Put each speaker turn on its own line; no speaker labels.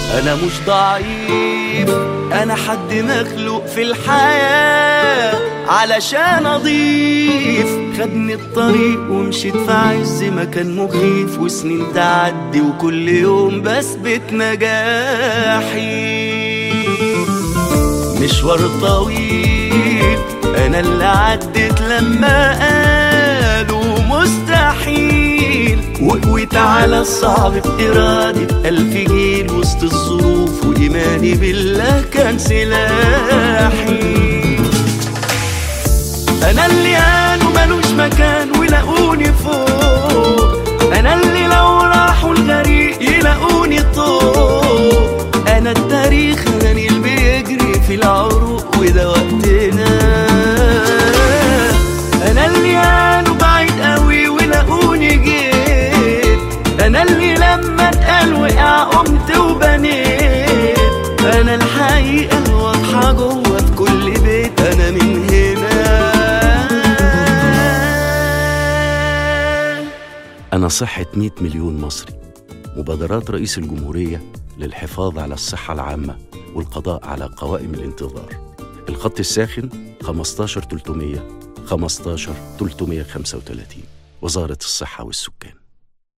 انا مش ضعيف انا حد مخلوق في الحياة علشان اضيف خدني الطريق ومشيت في عز مكان مخيف وسنين تعدي وكل يوم بثبت نجاحي مشوار طويل انا اللي عديت لما قالوا مستحيل وقويت على الصعب بإرادة ألف جيل وسط الظروف وإيماني بالله كان سلاحي أنا اللي قالوا ملوش مكان ولاقوني فوق أنا اللي لو راحوا الغريق يلاقوني طوق أنا التاريخ غني اللي بيجري في العروق وده وقتنا أنا اللي قالوا بعيد قوي ولاقوني جيت أنا اللي لما اتقال وقع قمت وبنيت أنا الحقيقة الواضحة جوه في كل بيت أنا من هنا أنا صحة 100 مليون مصري مبادرات رئيس الجمهورية للحفاظ على الصحة العامة والقضاء على قوائم الانتظار الخط الساخن 15 300 15 335 وزارة الصحة والسكان